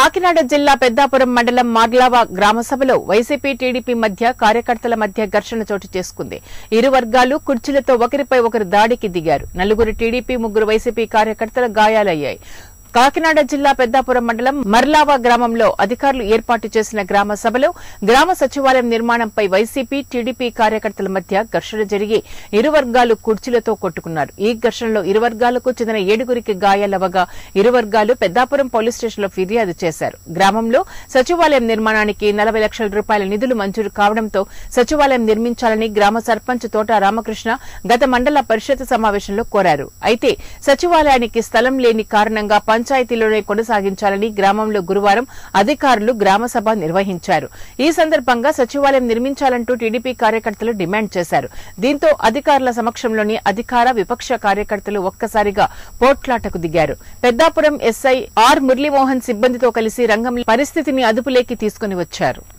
కాకినాడ జిల్లా పెద్దాపురం మండలం మార్లావ గ్రామ సభలో వైసీపీ టీడీపీ మధ్య కార్యకర్తల మధ్య ఘర్షణ చోటు చేసుకుంది ఇరు వర్గాలు కుర్చీలతో ఒకరిపై ఒకరు దాడికి దిగారు నలుగురు టీడీపీ ముగ్గురు వైసీపీ కార్యకర్తల గాయాలయ్యాయి కాకినాడ జిల్లా పెద్దాపురం మండలం మర్లావా గ్రామంలో అధికారులు ఏర్పాటు చేసిన గ్రామ సభలో గ్రామ సచివాలయం నిర్మాణంపై వైసీపీ టీడీపీ కార్యకర్తల మధ్య ఘర్షణ జరిగి ఇరు వర్గాలు కుర్చీలతో కొట్టుకున్నారు ఈ ఘర్షణలో ఇరు వర్గాలకు చెందిన ఏడుగురికి గాయాలవగా ఇరు వర్గాలు పెద్దాపురం పోలీస్ స్టేషన్లో ఫిర్యాదు చేశారు గ్రామంలో సచివాలయం నిర్మాణానికి నలభై లక్షల రూపాయల నిధులు మంజూరు కావడంతో సచివాలయం నిర్మించాలని గ్రామ సర్పంచ్ తోట రామకృష్ణ గత మండల పరిషత్ సమావేశంలో కోరారు అయితే సచివాలయానికి స్థలం లేని కారణంగా పంచాయతీలోనే కొనసాగించాలని గ్రామంలో గురువారం అధికారులు గ్రామ సభ నిర్వహించారు ఈ సందర్భంగా సచివాలయం నిర్మించాలంటూ టీడీపీ కార్యకర్తలు డిమాండ్ చేశారు దీంతో అధికారుల సమక్షంలోని అధికార విపక్ష కార్యకర్తలు ఒక్కసారిగా పోట్లాటకు దిగారు పెద్దాపురం ఎస్ఐ ఆర్ మురళీమోహన్ సిబ్బందితో కలిసి రంగంలో పరిస్థితిని అదుపులోకి తీసుకుని వచ్చారు